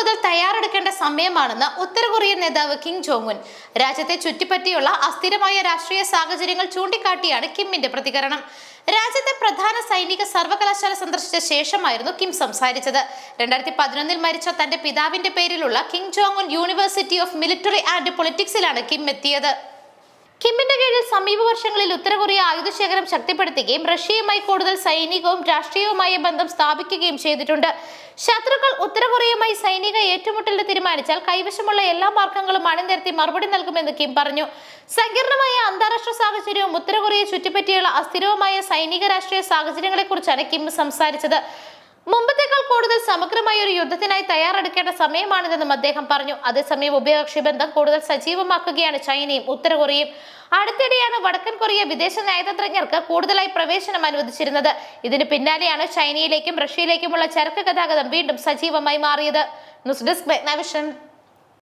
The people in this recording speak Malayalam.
കൂടുതൽ തയ്യാറെടുക്കേണ്ട സമയമാണെന്ന് ഉത്തര കൊറിയൻ നേതാവ് കിം ജോങ് ഉൻ രാജ്യത്തെ ചുറ്റിപ്പറ്റിയുള്ള അസ്ഥിരമായ രാഷ്ട്രീയ സാഹചര്യങ്ങൾ ചൂണ്ടിക്കാട്ടിയാണ് കിമ്മിന്റെ പ്രതികരണം രാജ്യത്തെ പ്രധാന സൈനിക സർവകലാശാല സന്ദർശിച്ച ശേഷമായിരുന്നു കിം സംസാരിച്ചത് രണ്ടായിരത്തി പതിനൊന്നിൽ മരിച്ച തന്റെ പിതാവിന്റെ പേരിലുള്ള Kim Jong Un university of military and പൊളിറ്റിക്സിലാണ് കിം എത്തിയത് കിമ്മിന്റെ കീഴിൽ സമീപ വർഷങ്ങളിൽ ഉത്തര കൊറിയ ആയുധശേഖരം ശക്തിപ്പെടുത്തുകയും റഷ്യയുമായി കൂടുതൽ സൈനികവും രാഷ്ട്രീയവുമായ ബന്ധം സ്ഥാപിക്കുകയും ചെയ്തിട്ടുണ്ട് ശത്രുക്കൾ ഉത്തര കൊറിയയുമായി സൈനിക ഏറ്റുമുട്ടലിന് തീരുമാനിച്ചാൽ കൈവശമുള്ള എല്ലാ മാർഗങ്ങളും അണിനിരത്തി മറുപടി നൽകുമെന്ന് കിം പറഞ്ഞു സങ്കീർണമായ അന്താരാഷ്ട്ര സാഹചര്യവും ഉത്തര കൊറിയയെ ചുറ്റിപ്പറ്റിയുള്ള അസ്ഥിരവുമായ സൈനിക രാഷ്ട്രീയ സാഹചര്യങ്ങളെക്കുറിച്ചാണ് കിം സംസാരിച്ചത് മുമ്പത്തേക്കാൾ കൂടുതൽ സമഗ്രമായ ഒരു യുദ്ധത്തിനായി തയ്യാറെടുക്കേണ്ട സമയമാണിതെന്നും അദ്ദേഹം പറഞ്ഞു അതേസമയം ഉഭയകക്ഷി ബന്ധം കൂടുതൽ സജീവമാക്കുകയാണ് ചൈനയും ഉത്തര കൊറിയയും അടുത്തിടെയാണ് വടക്കൻ കൊറിയ വിദേശ നയതന്ത്രജ്ഞർക്ക് കൂടുതലായി പ്രവേശനം അനുവദിച്ചിരുന്നത് ഇതിന് പിന്നാലെയാണ് ചൈനയിലേക്കും റഷ്യയിലേക്കുമുള്ള ചരക്ക് ഗതാഗതം വീണ്ടും സജീവമായി മാറിയത് ന്യൂസ് ഡെസ്ക് മെഗ്നാവിഷൻ